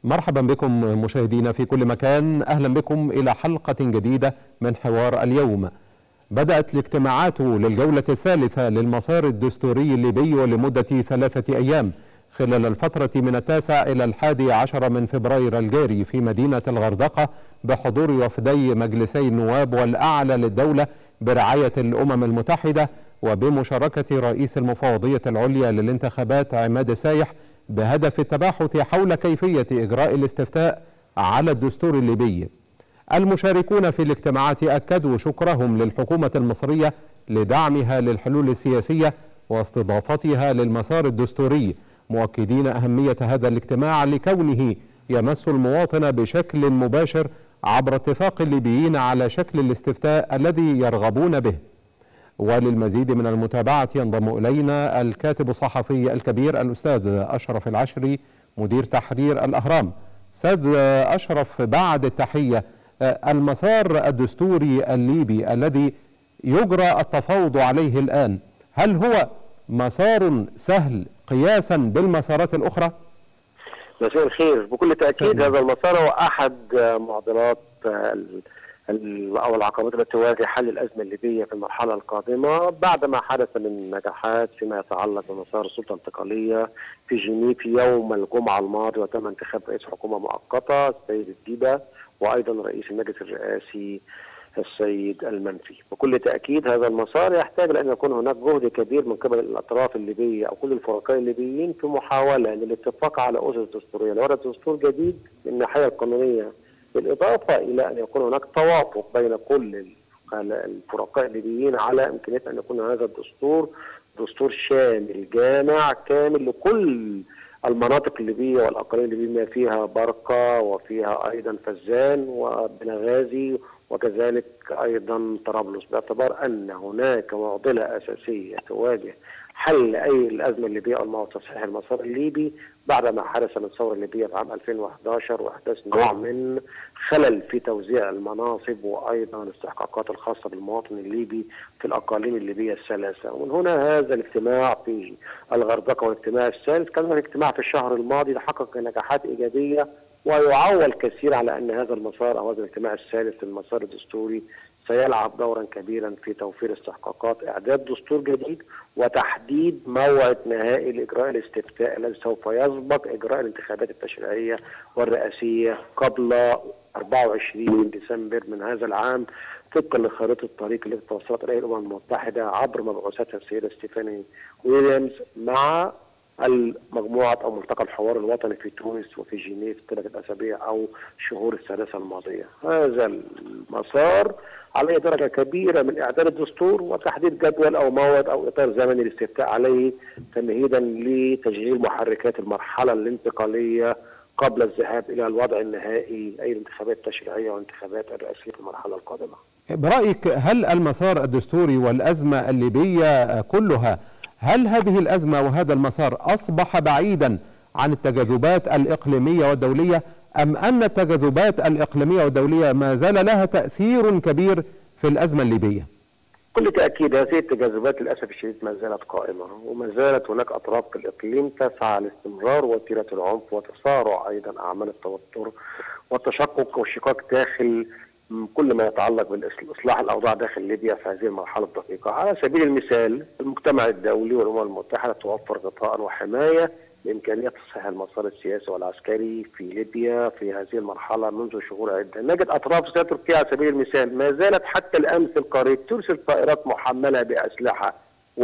مرحبا بكم مشاهدينا في كل مكان اهلا بكم الى حلقه جديده من حوار اليوم. بدات الاجتماعات للجوله الثالثه للمسار الدستوري الليبي ولمده ثلاثه ايام خلال الفتره من التاسع الى الحادي عشر من فبراير الجاري في مدينه الغردقه بحضور وفدي مجلسي النواب والاعلى للدوله برعايه الامم المتحده وبمشاركه رئيس المفوضيه العليا للانتخابات عماد سايح بهدف التباحث حول كيفية إجراء الاستفتاء على الدستور الليبي المشاركون في الاجتماعات أكدوا شكرهم للحكومة المصرية لدعمها للحلول السياسية واستضافتها للمسار الدستوري مؤكدين أهمية هذا الاجتماع لكونه يمس المواطن بشكل مباشر عبر اتفاق الليبيين على شكل الاستفتاء الذي يرغبون به وللمزيد من المتابعة ينضم إلينا الكاتب الصحفي الكبير الأستاذ أشرف العشري مدير تحرير الأهرام أستاذ أشرف بعد التحية المسار الدستوري الليبي الذي يجرى التفاوض عليه الآن هل هو مسار سهل قياسا بالمسارات الأخرى؟ مساء الخير بكل تأكيد هذا المسار هو أحد معضلات او العقبات التي تواجه حل الازمه الليبيه في المرحله القادمه بعد ما حدث من نجاحات فيما يتعلق بمسار السلطه الانتقاليه في جنيف في يوم الجمعه الماضي وتم انتخاب رئيس حكومه مؤقته السيد الديبه وايضا رئيس المجلس الرئاسي السيد المنفي بكل تأكيد هذا المسار يحتاج لأن يكون هناك جهد كبير من قبل الأطراف الليبية أو كل الفرقاء الليبيين في محاولة للاتفاق على أسس دستورية لو دستور جديد من الناحية القانونية بالإضافة إلى أن يكون هناك توافق بين كل الفرقاء الليبيين على إمكانية أن يكون هذا الدستور دستور شامل جامع كامل لكل المناطق الليبية والأقاليم الليبية بما فيها برقة وفيها أيضا فزان وبنغازي وكذلك أيضا طرابلس باعتبار أن هناك معضلة أساسية تواجه حل أي الأزمة الليبية أو تصحيح المسار الليبي بعد ما حدث من الثورة الليبية في عام 2011 وإحداث نوع من خلل في توزيع المناصب وأيضا الاستحقاقات الخاصة بالمواطن الليبي في الأقاليم الليبية الثلاثة ومن هنا هذا الاجتماع في الغردقة والاجتماع الثالث كان هناك اجتماع في الشهر الماضي حقق نجاحات إيجابية ويعول كثير على أن هذا المسار أو هذا الاجتماع الثالث المسار الدستوري سيلعب دورا كبيرا في توفير استحقاقات اعداد دستور جديد وتحديد موعد نهائي لاجراء الاستفتاء الذي سوف يسبق اجراء الانتخابات التشريعيه والرئاسيه قبل 24 ديسمبر من هذا العام طبقا لخريطه الطريق التي توصلت اليها الامم المتحده عبر مبعوثاتها السيده ستيفاني ويليامز مع المجموعة أو ملتقى الحوار الوطني في تونس وفي جنيف طيلة الأسابيع أو شهور الثلاثة الماضية هذا المسار عليه درجة كبيرة من إعداد الدستور وتحديد جدول أو موعد أو إطار زمني للاستفتاء عليه تمهيدا لتشغيل محركات المرحلة الانتقالية قبل الذهاب إلى الوضع النهائي أي الانتخابات التشريعية والانتخابات الرئاسية في المرحلة القادمة برأيك هل المسار الدستوري والأزمة الليبية كلها هل هذه الأزمة وهذا المسار أصبح بعيدا عن التجاذبات الإقليمية والدولية أم أن التجاذبات الإقليمية والدولية ما زال لها تأثير كبير في الأزمة الليبية؟ كل تأكيد هذه التجاذبات للأسف الشديد ما زالت قائمة وما زالت هناك أطراف في الإقليم تسعى لاستمرار وتيرة العنف وتسارع أيضا أعمال التوتر والتشقق والشقاق داخل كل ما يتعلق بالاصلاح الاوضاع داخل ليبيا في هذه المرحله الدقيقه، على سبيل المثال المجتمع الدولي والامم المتحده توفر غطاء وحمايه لامكانيه تصحيح المسار السياسي والعسكري في ليبيا في هذه المرحله منذ شهور عده، نجد اطراف زي تركيا على سبيل المثال ما زالت حتى الامس القريب ترسل طائرات محمله باسلحه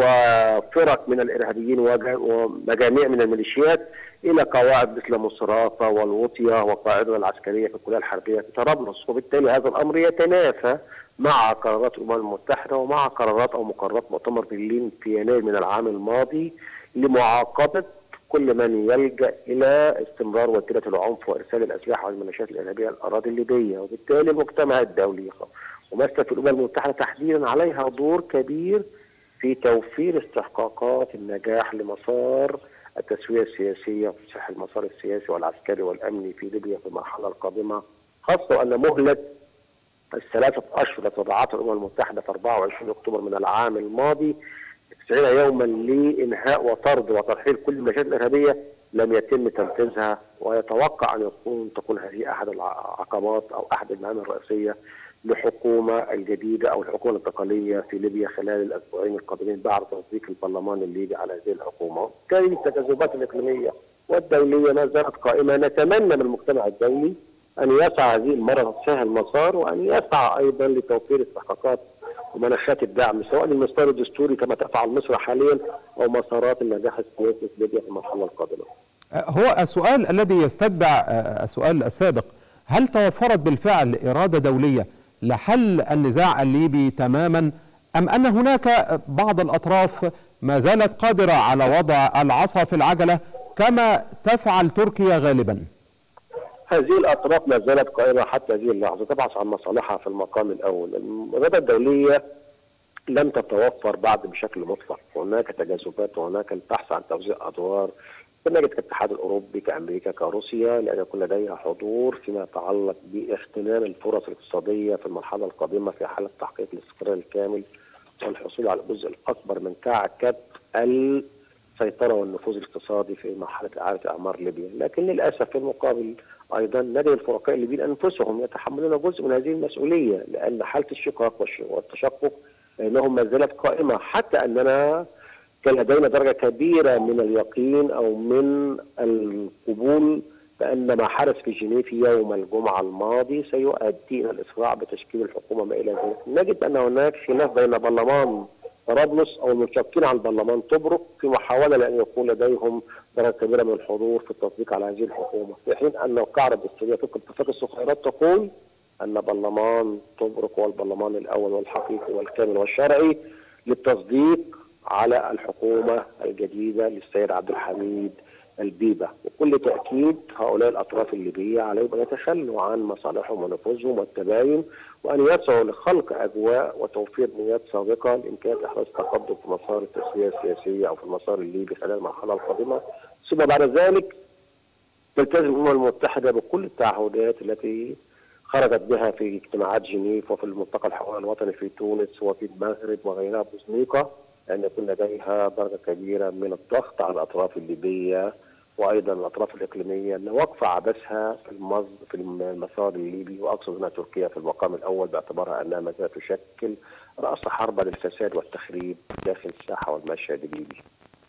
وفرق من الارهابيين ومجاميع من الميليشيات الى قواعد مثل مصراتة والوطيه وقاعدنا العسكريه في الكليه الحربيه في طرابلس وبالتالي هذا الامر يتنافى مع قرارات الامم المتحده ومع قرارات او مقررات مؤتمر برلين في يناير من العام الماضي لمعاقبه كل من يلجا الى استمرار وتيره العنف وارسال الاسلحه والميليشيات الارهابيه الاراضي الليبيه وبالتالي المجتمع الدولي ومسك الامم المتحده تحديدا عليها دور كبير في توفير استحقاقات النجاح لمسار التسويه السياسيه وتصحيح المسار السياسي والعسكري والامني في ليبيا في المرحله القادمه خاصه ان مهله الثلاثه اشهر التي وضعتها الامم المتحده في 24 اكتوبر من العام الماضي 90 يوما لانهاء وطرد وترحيل كل الميليشيات الارهابيه لم يتم تنفيذها ويتوقع ان يكون تكون هذه احد العقبات او احد المهام الرئيسيه للحكومه الجديده او الحكومه الانتقاليه في ليبيا خلال الاسبوعين القادمين بعد تصديق البرلمان الليبي على هذه الحكومه. كان التجاذبات الاقليميه والدوليه ما زالت قائمه نتمنى من المجتمع الدولي ان يسعى هذه المره تسهل المسار وان يسعى ايضا لتوفير استحقاقات ومنحات الدعم سواء للمسار الدستوري كما تفعل مصر حاليا او مسارات النجاح السياسي في ليبيا في المرحله القادمه. هو السؤال الذي يستتبع السؤال السابق هل توفرت بالفعل اراده دوليه لحل النزاع الليبي تماما ام ان هناك بعض الاطراف ما زالت قادره على وضع العصا في العجله كما تفعل تركيا غالبا؟ هذه الاطراف ما زالت قائمه حتى هذه اللحظه تبحث عن مصالحها في المقام الاول، الاراده الدوليه لم تتوفر بعد بشكل مطلق، هناك تجاذبات وهناك البحث عن توزيع ادوار نجد كالاتحاد الاوروبي كامريكا كروسيا لان يكون لديها حضور فيما يتعلق باغتنام الفرص الاقتصاديه في المرحله القادمه في حاله تحقيق الاستقرار الكامل والحصول على الجزء الاكبر من كعكه السيطره والنفوذ الاقتصادي في مرحله اعاده اعمار ليبيا، لكن للاسف في المقابل ايضا نجد الفرقاء الليبيين انفسهم يتحملون جزء من هذه المسؤوليه لان حاله الشقاق والتشقق بينهم ما زالت قائمه حتى اننا كان لدينا درجه كبيره من اليقين او من القبول بان ما حدث في جنيف يوم الجمعه الماضي سيؤدي الى الاسراع بتشكيل الحكومه ما الى ذلك. نجد ان هناك خلاف بين برلمان طرابلس او المنشقين عن برلمان طبرق في محاوله لان يكون لديهم درجه كبيره من الحضور في التصديق على هذه الحكومه، في حين ان القاعده الدستوريه طبق اتفاق الصخيرات تقول ان برلمان طبرق هو البرلمان الاول والحقيقي والكامل والشرعي للتصديق على الحكومه الجديده للسيد عبد الحميد البيبه وكل تاكيد هؤلاء الاطراف الليبيه عليهم ان يتخلوا عن مصالحهم ونفوذهم والتباين وان يسعوا لخلق اجواء وتوفير نيات سابقه لامكانيه احراز تقدم في مسار التسويه السياسيه او في المسار الليبي خلال المرحله القادمه ثم بعد ذلك تلتزم الامم المتحده بكل التعهدات التي خرجت بها في اجتماعات جنيف وفي الملتقى الحوار الوطني في تونس وفي المغرب وغيرها بوزنيقه أن يكون لديها درجة كبيرة من الضغط على الأطراف الليبية وأيضا الأطراف الإقليمية لوقف عبثها في المز في المسار الليبي وأقصد هنا تركيا في المقام الأول باعتبارها أنها ما زالت تشكل رأس حربة للفساد والتخريب داخل الساحة والمشهد الليبي.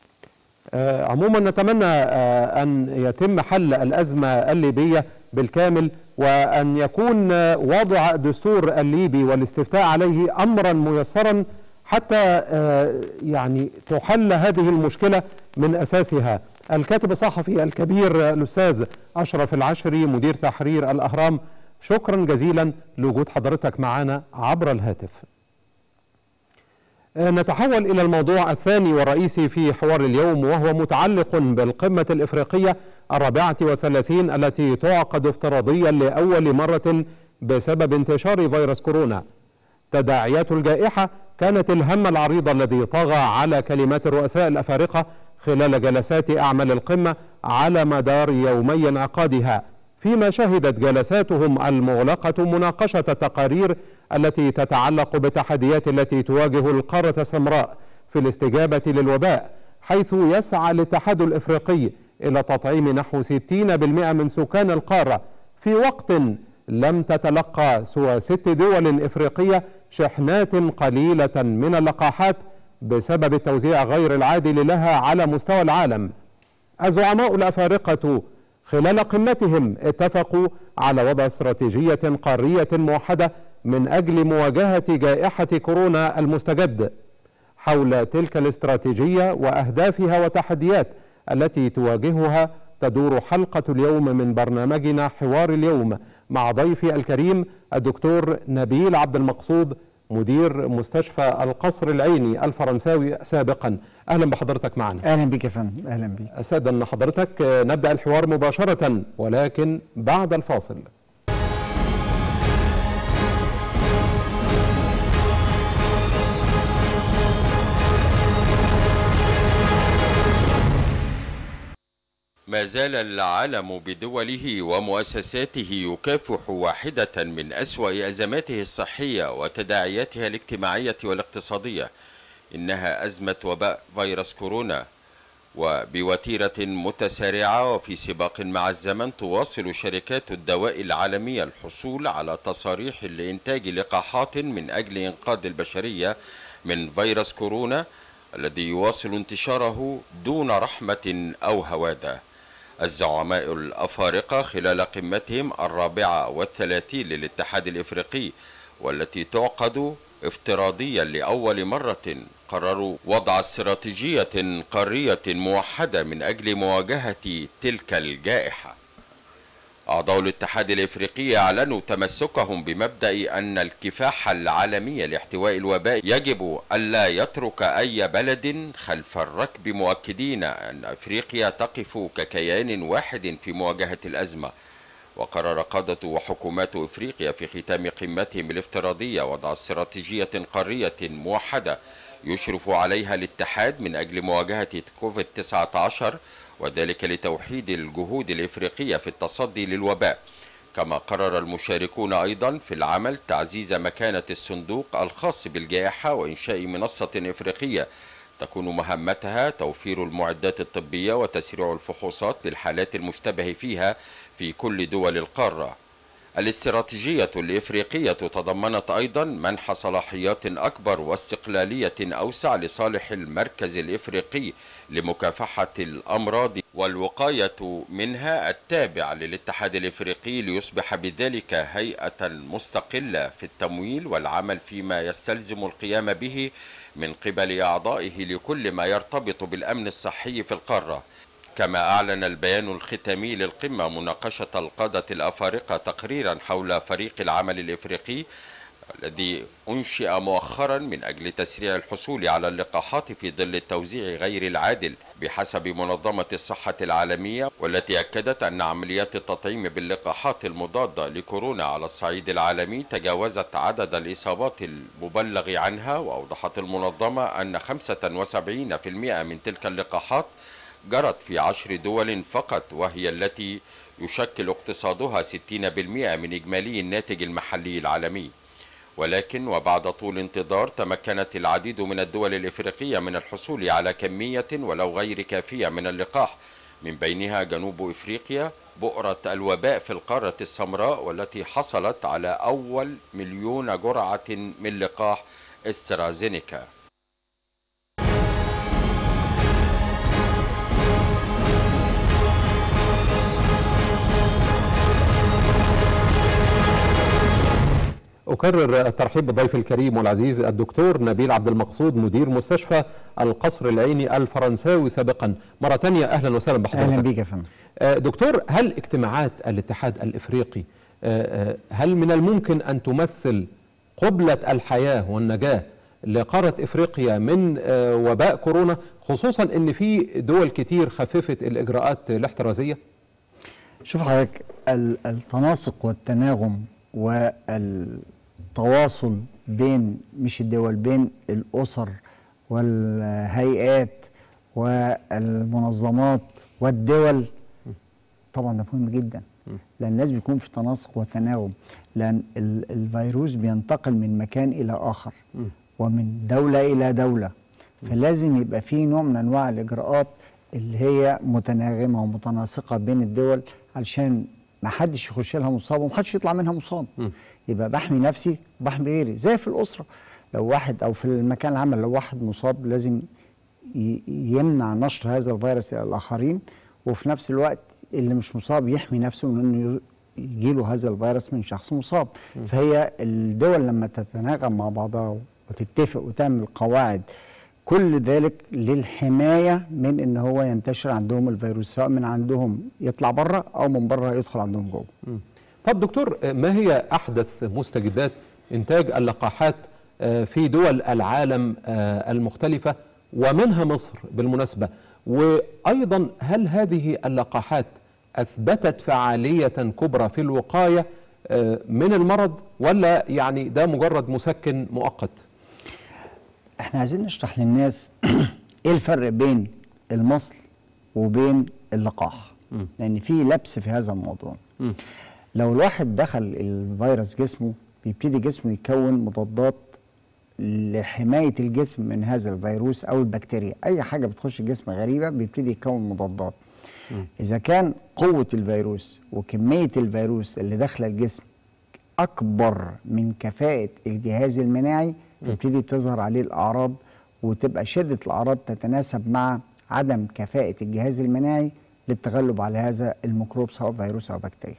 آه عموما نتمنى آه أن يتم حل الأزمة الليبية بالكامل وأن يكون آه وضع دستور الليبي والاستفتاء عليه أمرا ميسرا حتى يعني تحل هذه المشكلة من أساسها الكاتب الصحفي الكبير الأستاذ أشرف العشري مدير تحرير الأهرام شكرا جزيلا لوجود حضرتك معنا عبر الهاتف نتحول إلى الموضوع الثاني والرئيسي في حوار اليوم وهو متعلق بالقمة الإفريقية الرابعة والثلاثين التي تعقد افتراضيا لأول مرة بسبب انتشار فيروس كورونا تداعيات الجائحة كانت الهم العريض الذي طغى على كلمات الرؤساء الأفارقة خلال جلسات أعمال القمة على مدار يومي انعقادها فيما شهدت جلساتهم المغلقة مناقشة التقارير التي تتعلق بالتحديات التي تواجه القارة السمراء في الاستجابة للوباء حيث يسعى الاتحاد الإفريقي إلى تطعيم نحو 60% من سكان القارة في وقت لم تتلقى سوى ست دول إفريقية شحنات قليلة من اللقاحات بسبب التوزيع غير العادل لها على مستوى العالم الزعماء الأفارقة خلال قمتهم اتفقوا على وضع استراتيجية قارية موحدة من أجل مواجهة جائحة كورونا المستجد حول تلك الاستراتيجية وأهدافها وتحديات التي تواجهها تدور حلقة اليوم من برنامجنا حوار اليوم مع ضيفي الكريم الدكتور نبيل عبد المقصود مدير مستشفى القصر العيني الفرنساوي سابقا اهلا بحضرتك معنا اهلا بك يا فندم اهلا بك اسعد ان حضرتك نبدا الحوار مباشره ولكن بعد الفاصل ما زال العالم بدوله ومؤسساته يكافح واحدة من أسوأ أزماته الصحية وتداعياتها الاجتماعية والاقتصادية إنها أزمة وباء فيروس كورونا وبوتيرة متسارعة وفي سباق مع الزمن تواصل شركات الدواء العالمية الحصول على تصاريح لإنتاج لقاحات من أجل إنقاذ البشرية من فيروس كورونا الذي يواصل انتشاره دون رحمة أو هوادة الزعماء الأفارقة خلال قمتهم الرابعة والثلاثين للاتحاد الإفريقي والتي تعقد افتراضيا لأول مرة قرروا وضع استراتيجية قارية موحدة من أجل مواجهة تلك الجائحة أعضاء الاتحاد الإفريقي أعلنوا تمسكهم بمبدأ أن الكفاح العالمي لاحتواء الوباء يجب ألا يترك أي بلد خلف الركب مؤكدين أن أفريقيا تقف ككيان واحد في مواجهة الأزمة وقرر قادة وحكومات إفريقيا في ختام قمتهم الافتراضية وضع استراتيجية قارية موحدة يشرف عليها الاتحاد من أجل مواجهة كوفيد 19 وذلك لتوحيد الجهود الإفريقية في التصدي للوباء كما قرر المشاركون أيضا في العمل تعزيز مكانة الصندوق الخاص بالجائحة وإنشاء منصة إفريقية تكون مهمتها توفير المعدات الطبية وتسريع الفحوصات للحالات المشتبه فيها في كل دول القارة الاستراتيجية الإفريقية تضمنت أيضا منح صلاحيات أكبر واستقلالية أوسع لصالح المركز الإفريقي لمكافحة الأمراض والوقاية منها التابع للاتحاد الإفريقي ليصبح بذلك هيئة مستقلة في التمويل والعمل فيما يستلزم القيام به من قبل أعضائه لكل ما يرتبط بالأمن الصحي في القارة كما أعلن البيان الختامي للقمة مناقشة القادة الأفارقة تقريرا حول فريق العمل الإفريقي الذي أنشئ مؤخرا من أجل تسريع الحصول على اللقاحات في ظل التوزيع غير العادل بحسب منظمة الصحة العالمية والتي أكدت أن عمليات التطعيم باللقاحات المضادة لكورونا على الصعيد العالمي تجاوزت عدد الإصابات المبلغ عنها وأوضحت المنظمة أن 75% من تلك اللقاحات جرت في عشر دول فقط وهي التي يشكل اقتصادها 60% من إجمالي الناتج المحلي العالمي ولكن وبعد طول انتظار تمكنت العديد من الدول الإفريقية من الحصول على كمية ولو غير كافية من اللقاح من بينها جنوب إفريقيا بؤرة الوباء في القارة السمراء والتي حصلت على أول مليون جرعة من لقاح استرازينيكا أكرر الترحيب بالضيف الكريم والعزيز الدكتور نبيل عبد المقصود مدير مستشفى القصر العيني الفرنساوي سابقا مرة تانية أهلا وسهلا بحضرتك اهلا بيك يا فندم دكتور هل اجتماعات الاتحاد الإفريقي هل من الممكن أن تمثل قبلة الحياة والنجاة لقارة إفريقيا من وباء كورونا خصوصا أن في دول كتير خففت الإجراءات الاحترازية شوف حضرتك التناسق والتناغم والتواصل بين مش الدول بين الأسر والهيئات والمنظمات والدول طبعا ده مهم جدا لان لازم يكون في تناسق وتناغم لان الفيروس بينتقل من مكان الى اخر ومن دوله الى دوله فلازم يبقى في نوع من انواع الاجراءات اللي هي متناغمه ومتناسقه بين الدول علشان ما حدش يخش لها مصاب وما حدش يطلع منها مصاب م. يبقى بحمي نفسي وبحمي غيري زي في الاسره لو واحد او في المكان العمل لو واحد مصاب لازم يمنع نشر هذا الفيروس الى الاخرين وفي نفس الوقت اللي مش مصاب يحمي نفسه من انه يجيله هذا الفيروس من شخص مصاب م. فهي الدول لما تتناغم مع بعضها وتتفق وتعمل قواعد كل ذلك للحمايه من ان هو ينتشر عندهم الفيروس سواء من عندهم يطلع بره او من بره يدخل عندهم جوه. طب دكتور ما هي احدث مستجدات انتاج اللقاحات في دول العالم المختلفه ومنها مصر بالمناسبه وايضا هل هذه اللقاحات اثبتت فعاليه كبرى في الوقايه من المرض ولا يعني ده مجرد مسكن مؤقت؟ احنا عايزين نشرح للناس ايه الفرق بين المصل وبين اللقاح م. لان في لبس في هذا الموضوع م. لو الواحد دخل الفيروس جسمه بيبتدي جسمه يكون مضادات لحمايه الجسم من هذا الفيروس او البكتيريا اي حاجه بتخش الجسم غريبه بيبتدي يكون مضادات اذا كان قوه الفيروس وكميه الفيروس اللي داخله الجسم اكبر من كفاءه الجهاز المناعي تبتدي تظهر عليه الاعراض وتبقى شده الاعراض تتناسب مع عدم كفاءه الجهاز المناعي للتغلب على هذا الميكروب سواء فيروس او بكتيريا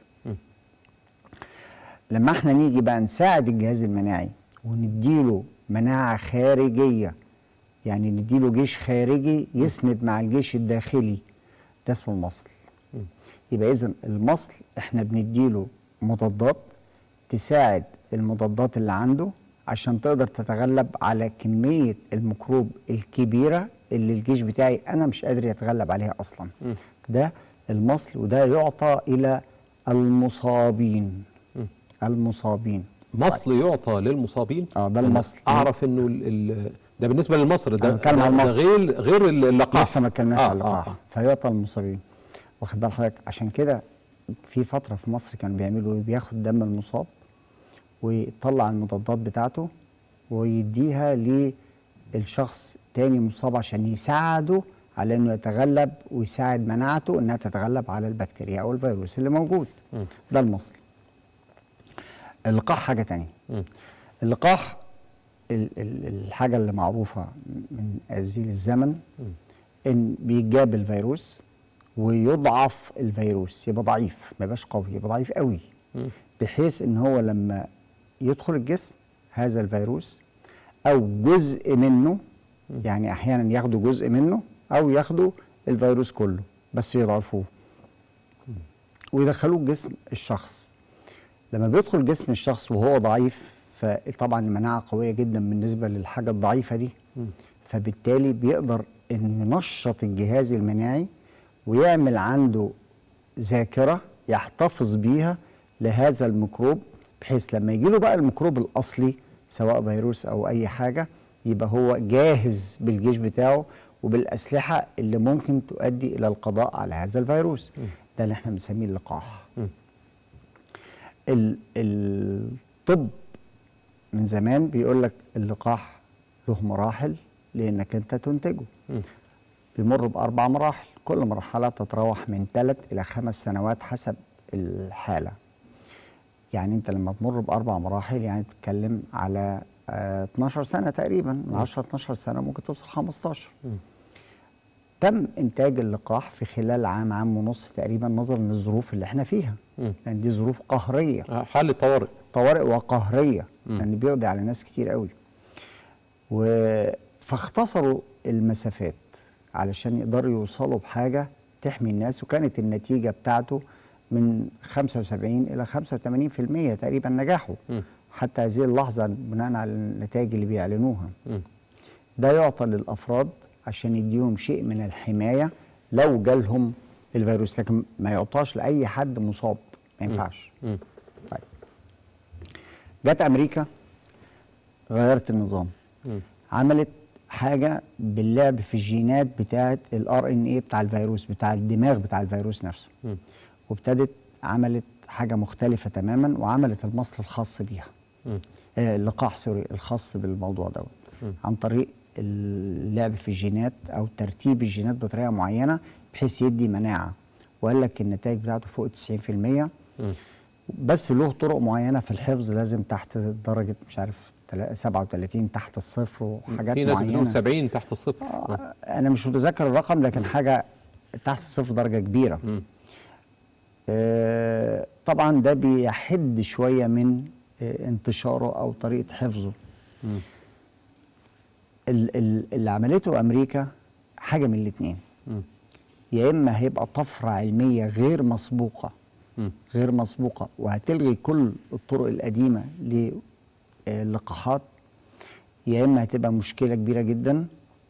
لما احنا نيجي بقى نساعد الجهاز المناعي ونديله مناعة خارجية يعني نديله جيش خارجي يسند مع الجيش الداخلي ده اسمه المصل يبقى اذا المصل احنا بنديله مضادات تساعد المضادات اللي عنده عشان تقدر تتغلب على كمية الميكروب الكبيرة اللي الجيش بتاعي انا مش قادر يتغلب عليها اصلا ده المصل وده يعطى الى المصابين المصابين مصل يعطى للمصابين اه ده أنا المصل اعرف انه ال ال ده بالنسبه للمصر ده أنا بتكلم ده- عن ده مصر. غير غير اللقاح لسه ما اتكلمناش آه، على اللقاح آه، آه. فيعطى المصابين واخد بال حضرتك عشان كده في فتره في مصر كانوا بيعملوا ايه بياخد دم المصاب ويطلع المضادات بتاعته ويديها للشخص تاني مصاب عشان يساعده على انه يتغلب ويساعد مناعته انها تتغلب على البكتيريا او الفيروس اللي موجود ده المصل اللقاح حاجه تانية مم. اللقاح ال- ال- الحاجه اللي معروفه من ازيل الزمن ان بيجاب الفيروس ويضعف الفيروس يبقى ضعيف ما يبقاش قوي يبقى ضعيف قوي بحيث ان هو لما يدخل الجسم هذا الفيروس او جزء منه يعني احيانا ياخدوا جزء منه او ياخدوا الفيروس كله بس يضعفوه ويدخلوه جسم الشخص لما بيدخل جسم الشخص وهو ضعيف فطبعا المناعه قويه جدا بالنسبه للحاجه الضعيفه دي فبالتالي بيقدر انه ينشط الجهاز المناعي ويعمل عنده ذاكره يحتفظ بيها لهذا الميكروب بحيث لما يجي له بقى الميكروب الاصلي سواء فيروس او اي حاجه يبقى هو جاهز بالجيش بتاعه وبالاسلحه اللي ممكن تؤدي الى القضاء على هذا الفيروس ده اللي احنا بنسميه اللقاح ال- الطب من زمان بيقول لك اللقاح له مراحل لانك انت تنتجه بيمر باربع مراحل كل مرحله تتراوح من ثلاث الى خمس سنوات حسب الحاله يعني انت لما تمر باربع مراحل يعني بتتكلم على آه 12 سنه تقريبا من 10 12 سنه ممكن توصل 15 تم انتاج اللقاح في خلال عام عام ونص تقريبا نظرا للظروف اللي احنا فيها مم. لان دي ظروف قهريه آه، حالة طوارئ طوارئ وقهريه لان بيقضي على ناس كتير قوي و فاختصروا المسافات علشان يقدروا يوصلوا بحاجه تحمي الناس وكانت النتيجه بتاعته من 75 الى 85% تقريبا نجاحه مم. حتى هذه اللحظه بناء على النتائج اللي بيعلنوها مم. ده يعطى للافراد عشان يديهم شيء من الحمايه لو جالهم الفيروس لكن ما يعطاش لاي حد مصاب ما ينفعش مم. طيب جت امريكا غيرت النظام مم. عملت حاجه باللعب في الجينات بتاعه الار ان اي بتاع الفيروس بتاع الدماغ بتاع الفيروس نفسه مم. وابتدت عملت حاجه مختلفه تماما وعملت المصل الخاص بيها مم. آه، اللقاح سوري الخاص بالموضوع دوت عن طريق اللعب في الجينات او ترتيب الجينات بطريقه معينه بحيث يدي مناعه وقال لك النتائج بتاعته فوق 90% مم. بس له طرق معينه في الحفظ لازم تحت درجه مش عارف تلا- 37 تحت الصفر وحاجات في ناس معينه بتقول 70 تحت الصفر آه. آه، انا مش متذكر الرقم لكن حاجه تحت الصفر درجه كبيره مم. آه، طبعا ده بيحد شويه من آه، انتشاره او طريقه حفظه مم. ال- ال- اللي عملته امريكا حاجه من الاثنين مم. يا اما هيبقى طفره علميه غير مسبوقه مم. غير مسبوقه وهتلغي كل الطرق القديمه للقاحات يا اما هتبقى مشكله كبيره جدا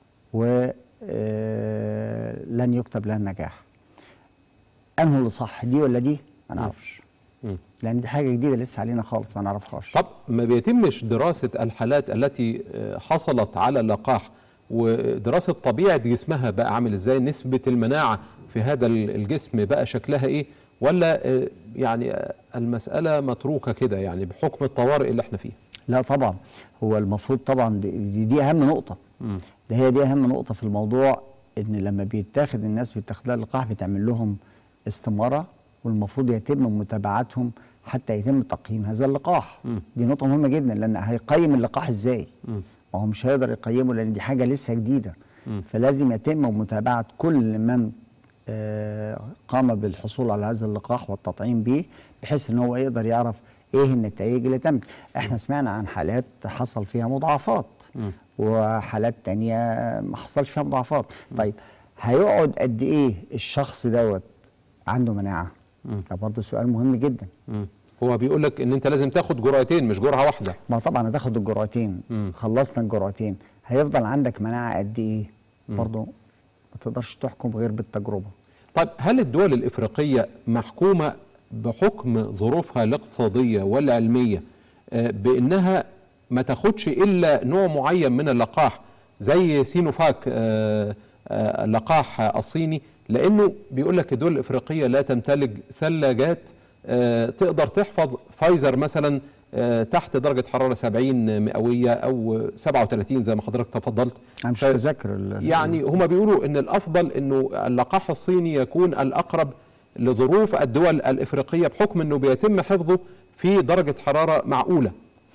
ولن يكتب لها النجاح انه اللي صح دي ولا دي ما نعرفش مم. لان دي حاجه جديده لسه علينا خالص ما نعرفهاش طب ما بيتمش دراسة الحالات التي آه، حصلت على اللقاح ودراسة طبيعة جسمها بقى عامل ازاي نسبة المناعة في هذا ال- الجسم بقى شكلها ايه ولا آه، يعني آه، المسألة متروكة كده يعني بحكم الطوارئ اللي احنا فيها لا طبعا هو المفروض طبعا دي, دي, دي اهم نقطه ده هي دي اهم نقطه في الموضوع ان لما بيتاخد الناس بتاخد لها اللقاح بتعمل لهم استماره والمفروض يتم متابعتهم حتى يتم تقييم هذا اللقاح دي نقطه مهمه جدا لان هيقيم اللقاح ازاي ما هو مش هيقدر يقيمه لان دي حاجه لسه جديده فلازم يتم متابعه كل من آه، قام بالحصول على هذا اللقاح والتطعيم به بحيث ان هو يقدر يعرف ايه النتائج اللي تمت احنا سمعنا عن حالات حصل فيها مضاعفات وحالات تانية ما حصلش فيها مضاعفات طيب هيقعد قد ايه الشخص دوت عنده مناعه ده برضه سؤال مهم جدا مم. هو بيقول لك ان انت لازم تاخد جرعتين مش جرعه واحده ما طبعا هتاخد الجرعتين خلصنا الجرعتين هيفضل عندك مناعه قد ايه برضه ما تقدرش تحكم غير بالتجربه طيب هل الدول الافريقيه محكومه بحكم ظروفها الاقتصاديه والعلميه آه، بانها ما تاخدش الا نوع معين من اللقاح زي سينوفاك آه، آه، اللقاح الصيني لانه بيقول لك الدول الافريقيه لا تمتلك ثلاجات آه، تقدر تحفظ فايزر مثلا آه، تحت درجه حراره 70 مئويه او 37 زي ما حضرتك تفضلت انا مش ف- متذكر ال- يعني هما بيقولوا ان الافضل انه اللقاح الصيني يكون الاقرب لظروف الدول الافريقيه بحكم انه بيتم حفظه في درجه حراره معقوله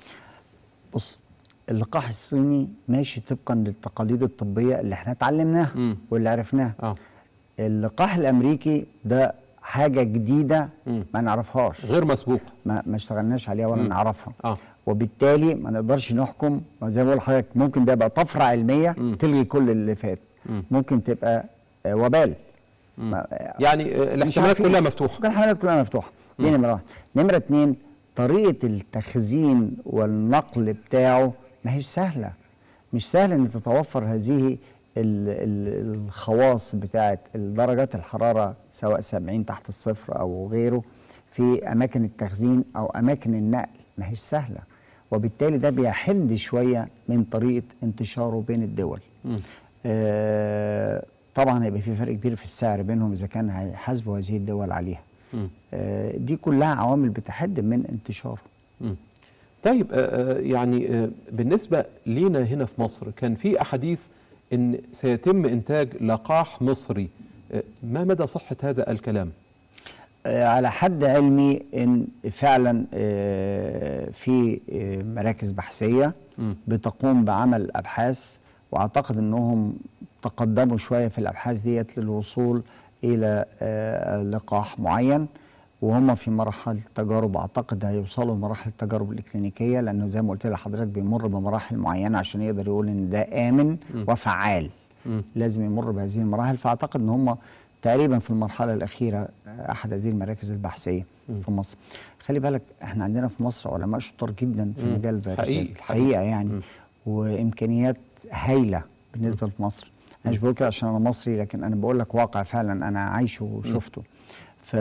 بص اللقاح الصيني ماشي طبقا للتقاليد الطبيه اللي احنا اتعلمناها مم. واللي عرفناها اه اللقاح الامريكي ده حاجه جديده مم. ما نعرفهاش غير مسبوق ما, ما اشتغلناش عليها ولا مم. نعرفها اه وبالتالي ما نقدرش نحكم زي ما بقول لحضرتك ممكن ده يبقى طفره علميه مم. تلغي كل اللي فات مم. ممكن تبقى آه، وبال مم. ما- آه، يعني آه، مش الاحتمالات عارفين. كلها مفتوحه ممكن الحملات كلها مفتوحه دي نمره واحد نمره اتنين طريقه التخزين والنقل بتاعه ما هيش سهله مش سهل ان تتوفر هذه ال- ال- الخواص بتاعه درجات الحراره سواء 70 تحت الصفر او غيره في اماكن التخزين او اماكن النقل ما هيش سهله وبالتالي ده بيحد شويه من طريقه انتشاره بين الدول آه طبعا هيبقى في فرق كبير في السعر بينهم اذا كان هيحاسبوا هذه الدول عليها مم. آه دي كلها عوامل بتحد من انتشاره مم. طيب آه، آه، يعني آه، بالنسبة لينا هنا في مصر كان في أحاديث أن سيتم إنتاج لقاح مصري آه، ما مدى صحة هذا الكلام؟ آه على حد علمي ان فعلا آه في آه مراكز بحثيه مم. بتقوم بعمل ابحاث واعتقد انهم تقدموا شويه في الابحاث ديت للوصول الى آه لقاح معين وهم في مراحل تجارب اعتقد هيوصلوا لمراحل التجارب الكلينيكيه لانه زي ما قلت لحضرتك بيمر بمراحل معينه عشان يقدر يقول ان ده امن وفعال مم. لازم يمر بهذه المراحل فاعتقد ان هم تقريبا في المرحله الاخيره آه، احد هذه المراكز البحثيه في مصر خلي بالك احنا عندنا في مصر علماء شطار جدا في مم. مجال الفيروسات حقيقي، الحقيقه يعني مم. وامكانيات هايله بالنسبه لمصر انا مش بقول كده عشان انا مصري لكن انا بقول لك واقع فعلا انا عايشه وشفته ف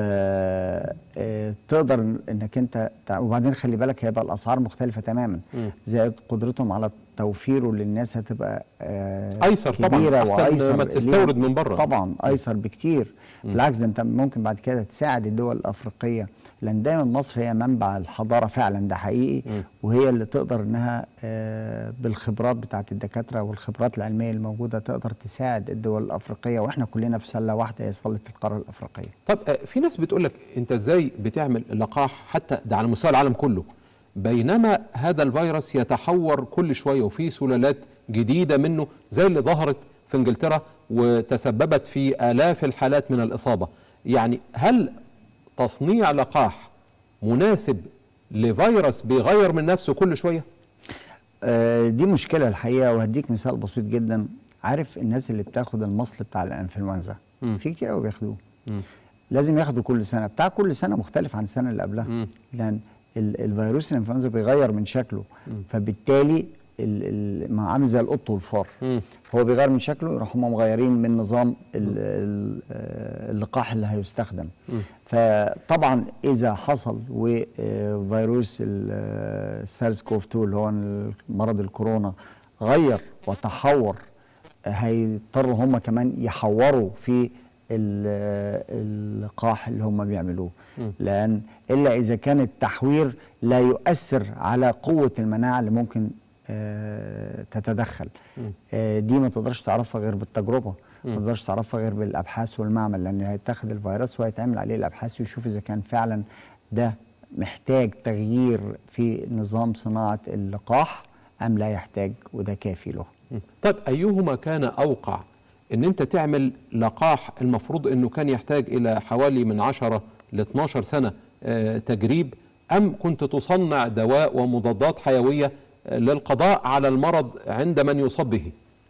آه، تقدر انك انت تع- وبعدين خلي بالك هيبقى الاسعار مختلفه تماما مم. زائد قدرتهم على توفيره للناس هتبقى آه، أيسر طبعاً، كبيرة أحسن وأيسر ما تستورد من بره. طبعا ايسر بكتير بالعكس ده انت ممكن بعد كده تساعد الدول الافريقيه لان دايما مصر هي منبع الحضاره فعلا ده حقيقي مم. وهي اللي تقدر انها آه، بالخبرات بتاعت الدكاتره والخبرات العلميه الموجوده تقدر تساعد الدول الافريقيه واحنا كلنا في سله واحده هي سله القاره الافريقيه طب آه، في ناس بتقول لك أنت إزاي بتعمل لقاح حتى ده على مستوى العالم كله بينما هذا الفيروس يتحور كل شوية وفي سلالات جديدة منه زي اللي ظهرت في انجلترا وتسببت في آلاف الحالات من الإصابة يعني هل تصنيع لقاح مناسب لفيروس بيغير من نفسه كل شوية؟ آه، دي مشكله الحقيقه وهديك مثال بسيط جدا عارف الناس اللي بتاخد المصل بتاع الانفلونزا مم. في كتير قوي بياخدوه مم. لازم ياخدوا كل سنه بتاع كل سنه مختلف عن السنه اللي قبلها مم. لان ال- الفيروس الانفلونزا بيغير من شكله فبالتالي ال- ال- ما عامل زي القط والفار مم. هو بيغير من شكله يروحوا هم مغيرين من نظام ال- ال- آه، اللقاح اللي هيستخدم فطبعا اذا حصل وفيروس السارس كوف 2 اللي هو مرض الكورونا غير وتحور هيضطروا هم كمان يحوروا في ال- اللقاح اللي هم بيعملوه لان الا اذا كان التحوير لا يؤثر على قوه المناعه اللي ممكن آه، تتدخل آه، دي ما تقدرش تعرفها غير بالتجربه ما تقدرش تعرفها غير بالابحاث والمعمل لان هيتاخد الفيروس وهيتعمل عليه الابحاث ويشوف اذا كان فعلا ده محتاج تغيير في نظام صناعه اللقاح ام لا يحتاج وده كافي له طيب أيهما كان أوقع أن أنت تعمل لقاح المفروض أنه كان يحتاج إلى حوالي من 10 ل 12 سنة آه، تجريب أم كنت تصنع دواء ومضادات حيوية آه، للقضاء على المرض عند من يصاب به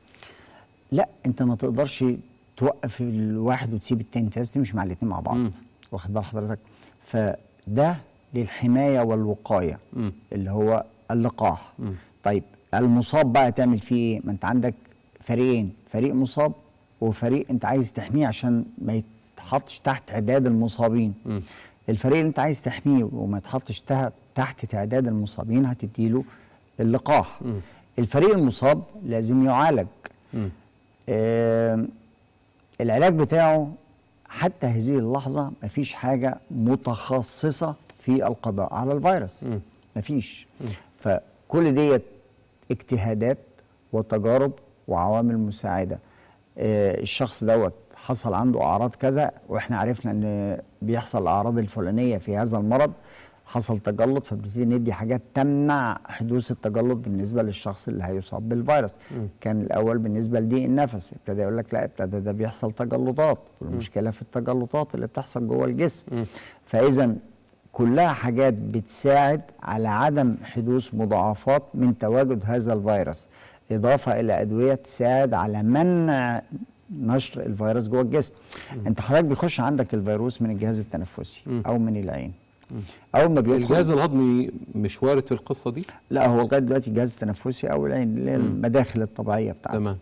لا انت ما تقدرش توقف الواحد وتسيب التاني انت لازم تمشي مع الاتنين مع بعض مم. واخد بال حضرتك فده للحمايه والوقايه مم. اللي هو اللقاح مم. طيب المصاب بقى تعمل فيه ايه ما انت عندك فريقين فريق مصاب وفريق انت عايز تحميه عشان ما يتحطش تحت عداد المصابين مم. الفريق اللي انت عايز تحميه وما يتحطش تحت تحت تعداد المصابين هتديله اللقاح مم. الفريق المصاب لازم يعالج مم. آم، العلاج بتاعه حتى هذه اللحظة مفيش حاجة متخصصة في القضاء على الفيروس مم. مفيش فكل ديت اجتهادات وتجارب وعوامل مساعدة آه، الشخص دوت حصل عنده أعراض كذا وإحنا عرفنا إن بيحصل الأعراض الفلانية في هذا المرض حصل تجلط فبنبتدي ندي حاجات تمنع حدوث التجلط بالنسبه للشخص اللي هيصاب بالفيروس كان الاول بالنسبه لضيق النفس ابتدى يقول لك لا ابتدى ده بيحصل تجلطات والمشكله في التجلطات اللي بتحصل جوه الجسم فاذا كلها حاجات بتساعد على عدم حدوث مضاعفات من تواجد هذا الفيروس اضافه الى ادويه تساعد على منع نشر الفيروس جوه الجسم انت حضرتك بيخش عندك الفيروس من الجهاز التنفسي او من العين اول ما بيدخل الجهاز الهضمي مش وارد في القصة دي لا هو لغايه دلوقتي الجهاز التنفسي او العين اللي هي المداخل الطبيعيه بتاعته تمام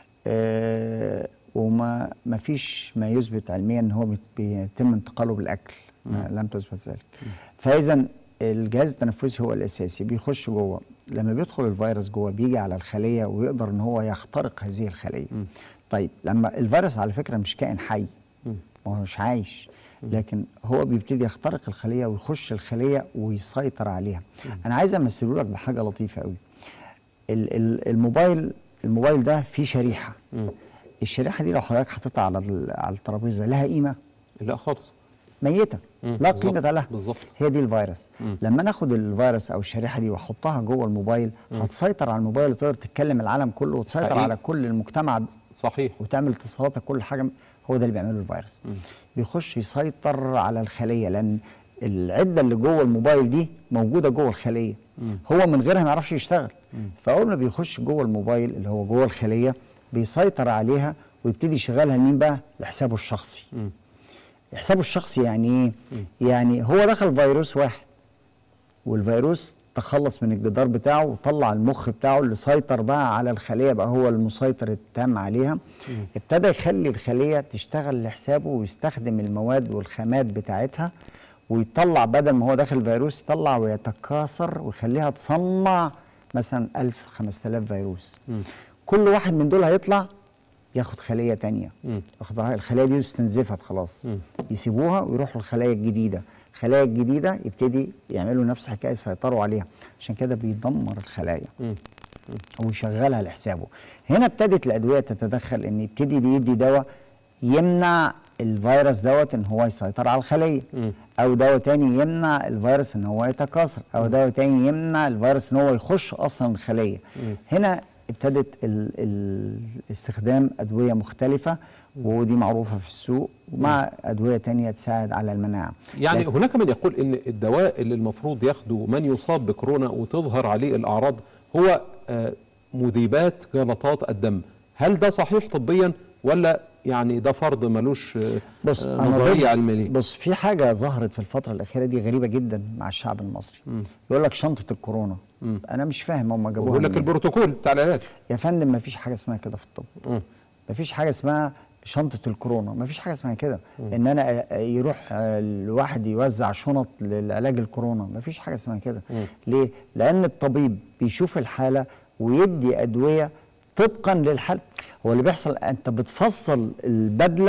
آه وما ما فيش ما يثبت علميا ان هو بيت- بيتم انتقاله بالاكل ما لم تثبت ذلك فاذا الجهاز التنفسي هو الاساسي بيخش جوه لما بيدخل الفيروس جوه بيجي على الخليه ويقدر ان هو يخترق هذه الخليه طيب لما الفيروس على فكره مش كائن حي ما هو مش عايش لكن هو بيبتدي يخترق الخليه ويخش الخليه ويسيطر عليها انا عايز امثله لك بحاجه لطيفه قوي ال- ال- الموبايل الموبايل ده فيه شريحه الشريحه دي لو حضرتك حاططها على ال- على الترابيزه لها قيمه لا خالص ميته مم، لا بالظبط، قيمه لها بالظبط. هي دي الفيروس مم. لما ناخد الفيروس او الشريحه دي واحطها جوه الموبايل هتسيطر على الموبايل وتقدر تتكلم العالم كله وتسيطر حقيقي. على كل المجتمع صحيح وتعمل اتصالاتك كل حاجه هو ده اللي بيعمله الفيروس بيخش يسيطر على الخليه لان العده اللي جوه الموبايل دي موجوده جوه الخليه هو من غيرها ما يعرفش يشتغل فاول ما بيخش جوه الموبايل اللي هو جوه الخليه بيسيطر عليها ويبتدي يشغلها لمين بقى لحسابه الشخصي حسابه الشخصي يعني ايه يعني هو دخل فيروس واحد والفيروس تخلص من الجدار بتاعه وطلع المخ بتاعه اللي سيطر بقى على الخليه بقى هو المسيطر التام عليها ابتدى يخلي الخليه تشتغل لحسابه ويستخدم المواد والخامات بتاعتها ويطلع بدل ما هو داخل فيروس يطلع ويتكاثر ويخليها تصنع مثلا 1000 5000 فيروس كل واحد من دول هيطلع ياخد خليه تانية واخد بالك الخلايا دي استنزفت خلاص يسيبوها ويروحوا الخلايا الجديده الخلايا الجديده يبتدي يعملوا نفس الحكايه يسيطروا عليها عشان كده بيدمر الخلايا ويشغلها لحسابه هنا ابتدت الادويه تتدخل ان يبتدي دي يدي دواء يمنع الفيروس دوت ان هو يسيطر على الخليه او دواء تاني يمنع الفيروس ان هو يتكاثر او دواء تاني يمنع الفيروس ان هو يخش اصلا الخليه هنا ابتدت ال ال استخدام ادويه مختلفه ودي معروفه في السوق ومع ادويه تانية تساعد على المناعه يعني لكن- هناك من يقول ان الدواء اللي المفروض ياخده من يصاب بكورونا وتظهر عليه الاعراض هو آه، مذيبات جلطات الدم هل ده صحيح طبيا ولا يعني ده فرض ملوش آه، بص آه، أنا نظريه ضد- علميه بص في حاجه ظهرت في الفتره الاخيره دي غريبه جدا مع الشعب المصري يقول لك شنطه الكورونا انا مش فاهم هم جابوها بقول لك منين. البروتوكول بتاع العلاج يا فندم ما فيش حاجه اسمها كده في الطب مم. ما فيش حاجه اسمها شنطه الكورونا ما فيش حاجه اسمها كده ان انا أ- يروح آه، الواحد يوزع شنط للعلاج الكورونا ما فيش حاجه اسمها كده ليه لان الطبيب بيشوف الحاله ويدي ادويه طبقا للحاله هو اللي بيحصل انت بتفصل البدله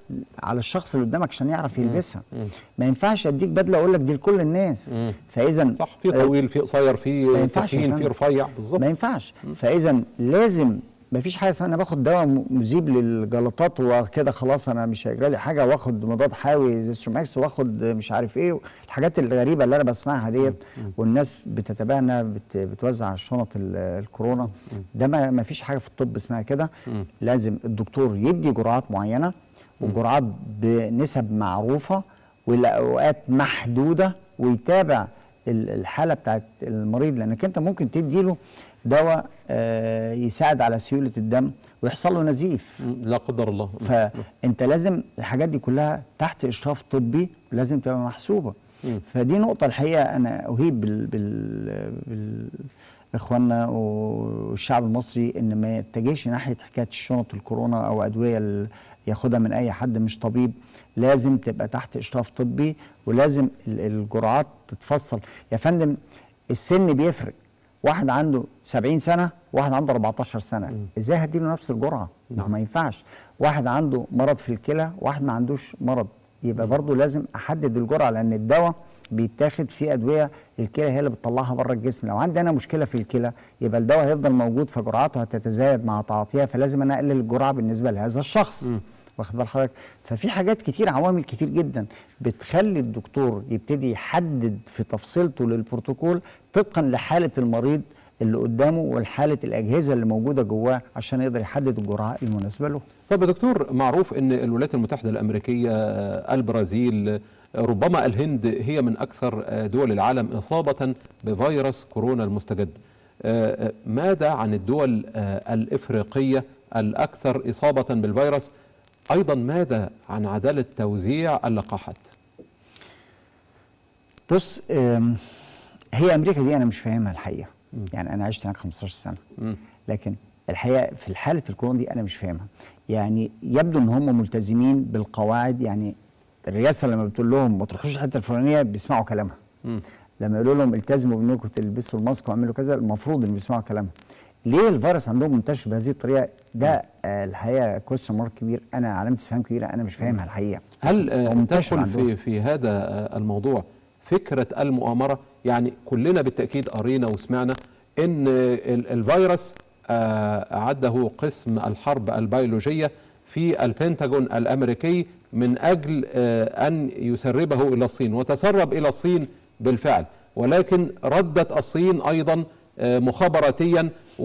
على الشخص اللي قدامك عشان يعرف يلبسها ما ينفعش اديك بدله اقول لك دي لكل الناس فاذا صح في طويل في قصير ما في ينفعش يا تخين في فندم. رفيع بالظبط ما ينفعش فاذا لازم ما فيش حاجه اسمها انا باخد دواء م- مذيب للجلطات وكده خلاص انا مش هيجرى لي حاجه واخد مضاد حيوي زي ستروماكس واخد مش عارف ايه الحاجات الغريبه اللي انا بسمعها ديت والناس بتتباهى انها بت بتوزع شنط ال- الكورونا ده ما ما فيش حاجه في الطب اسمها كده لازم الدكتور يدي جرعات معينه وجرعات بنسب معروفه والاوقات محدوده ويتابع ال- الحاله بتاعت المريض لانك انت ممكن تديله دواء آه، يساعد على سيوله الدم ويحصل له نزيف مم. لا قدر الله فانت لازم الحاجات دي كلها تحت اشراف طبي لازم تبقى محسوبه فدي نقطه الحقيقه انا اهيب بال, بال, بال اخواننا والشعب المصري ان ما يتجهش ناحيه حكايه الشنط الكورونا او ادويه ال- ياخدها من اي حد مش طبيب لازم تبقى تحت اشراف طبي ولازم ال- الجرعات تتفصل يا فندم السن بيفرق واحد عنده 70 سنه واحد عنده 14 سنه ازاي هديله نفس الجرعه ما هو ما ينفعش واحد عنده مرض في الكلى واحد ما عندوش مرض يبقى برضه لازم احدد الجرعه لان الدواء بيتاخد في ادويه الكلى هي اللي بتطلعها بره الجسم لو عندي انا مشكله في الكلى يبقى الدواء هيفضل موجود فجرعاته هتتزايد مع تعاطيها فلازم انا اقلل الجرعه بالنسبه لهذا الشخص واخد بال حضرتك ففي حاجات كتير عوامل كتير جدا بتخلي الدكتور يبتدي يحدد في تفصيلته للبروتوكول طبقا لحاله المريض اللي قدامه ولحاله الاجهزه اللي موجوده جواه عشان يقدر يحدد الجرعه المناسبه له طب يا دكتور معروف ان الولايات المتحده الامريكيه آه، البرازيل آه، ربما الهند هي من اكثر آه، دول العالم اصابه بفيروس كورونا المستجد آه، آه، ماذا عن الدول آه، الافريقيه الاكثر اصابه بالفيروس ايضا ماذا عن عداله توزيع اللقاحات بص آم، هي امريكا دي انا مش فاهمها الحقيقه يعني انا عشت هناك 15 سنه مم. لكن الحقيقه في حاله الكورونا دي انا مش فاهمها يعني يبدو ان هم ملتزمين بالقواعد يعني الرئاسه لما بتقول لهم ما تروحوش الحته الفلانيه بيسمعوا كلامها مم. لما يقولوا لهم التزموا بانكم تلبسوا الماسك واعملوا كذا المفروض ان بيسمعوا كلامها ليه الفيروس عندهم منتشر بهذه الطريقه ده آه الحقيقه كويشن مارك كبير انا علامه استفهام كبيره انا مش فاهمها الحقيقه هل آه، هو منتشر تدخل عندهم. في في هذا آه، الموضوع فكره المؤامره يعني كلنا بالتاكيد قرينا وسمعنا ان ال- الفيروس آه، اعده قسم الحرب البيولوجيه في البنتاجون الامريكي من اجل آه، ان يسربه الى الصين وتسرب الى الصين بالفعل ولكن ردت الصين ايضا آه، مخابراتيا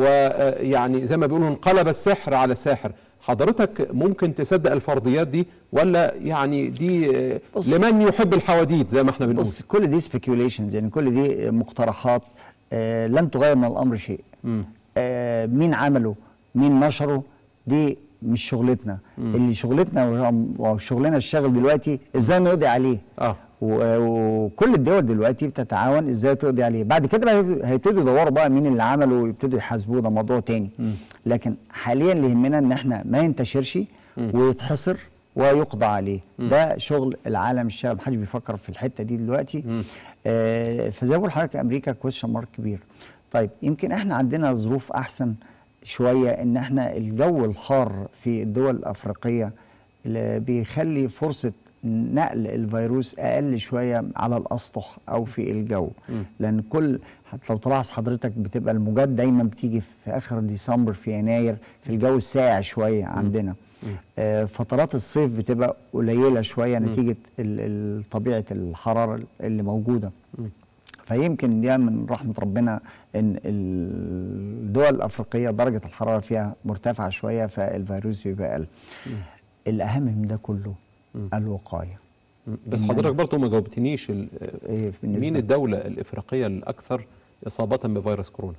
ويعني زي ما بيقولوا انقلب السحر على الساحر حضرتك ممكن تصدق الفرضيات دي ولا يعني دي آه، بص. لمن يحب الحواديت زي ما احنا بنقول بص كل دي سبيكيوليشنز يعني كل دي مقترحات آه لن تغير من الامر شيء مم. آه مين عمله مين نشره دي مش شغلتنا اللي شغلتنا وشغلنا الشاغل دلوقتي ازاي نقضي عليه اه و- وكل الدول دلوقتي بتتعاون ازاي تقضي عليه بعد كده بقى هيبتدوا يدوروا بقى مين اللي عمله ويبتدوا يحاسبوه ده موضوع تاني لكن حاليا اللي يهمنا ان احنا ما ينتشرش ويتحصر ويقضى عليه ده شغل العالم الشاغل محدش بيفكر في الحته دي دلوقتي آه فزي ما بقول لحضرتك امريكا كويشن مارك كبير طيب يمكن احنا عندنا ظروف احسن شويه ان احنا الجو الحار في الدول الافريقيه اللي بيخلي فرصه نقل الفيروس اقل شويه على الاسطح او في الجو لان كل حتى لو تلاحظ حضرتك بتبقى الموجات دايما بتيجي في اخر ديسمبر في يناير في الجو الساقع شويه عندنا آه فترات الصيف بتبقى قليله شويه نتيجه ال- ال- طبيعه الحراره اللي موجوده فيمكن دي من رحمة ربنا ان الدول الافريقية درجة الحرارة فيها مرتفعة شوية فالفيروس بيبقى اقل. الاهم من ده كله الوقاية. مم. بس إن حضرتك أنا- برضه ما جاوبتنيش ال- إيه بالنسبة مين الدوله الافريقيه الاكثر اصابه بفيروس كورونا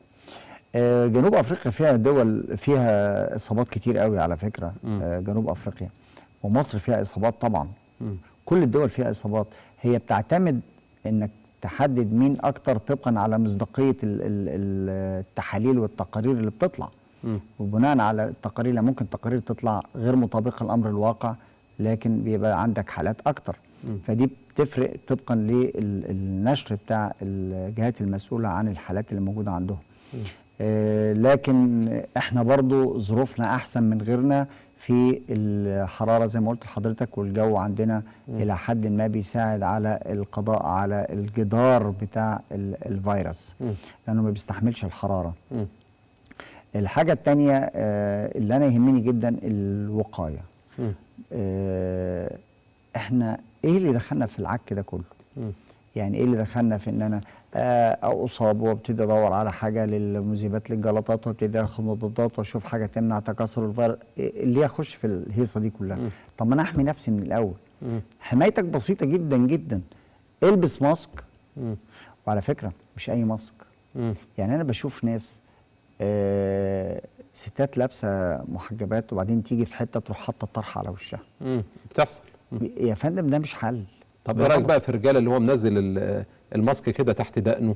آه، جنوب افريقيا فيها دول فيها اصابات كتير قوي على فكره مم. آه، جنوب افريقيا ومصر فيها اصابات طبعا مم. كل الدول فيها اصابات هي بتعتمد انك تحدد مين اكتر طبقا على مصداقيه ال- ال- ال- التحاليل والتقارير اللي بتطلع مم. وبناء على التقارير لا ممكن تقارير تطلع غير مطابقه لامر الواقع لكن بيبقى عندك حالات اكتر مم. فدي بتفرق طبقا للنشر بتاع الجهات المسؤوله عن الحالات اللي موجوده عندهم آه، لكن احنا برضو ظروفنا احسن من غيرنا في الحراره زي ما قلت لحضرتك والجو عندنا الى حد ما بيساعد على القضاء على الجدار بتاع ال- الفيروس لانه ما بيستحملش الحراره مم. الحاجه الثانيه اللي انا يهمني جدا الوقايه مم. آه، احنا ايه اللي دخلنا في العك ده كله مم. يعني ايه اللي دخلنا في ان انا آه، او اصاب وابتدي ادور على حاجه للمذيبات للجلطات وابتدي اخد مضادات واشوف حاجه تمنع تكاثر الفيروس إيه اللي يخش في الهيصه دي كلها طب ما انا احمي نفسي من الاول مم. حمايتك بسيطه جدا جدا البس ماسك مم. وعلى فكره مش اي ماسك مم. يعني انا بشوف ناس آه ستات لابسه محجبات وبعدين تيجي في حته تروح حاطه طرحه على وشها مم. بتحصل يا فندم ده مش حل طب ده ايه رايك غلط. بقى في الرجاله اللي هو منزل ال- الماسك كده تحت دقنه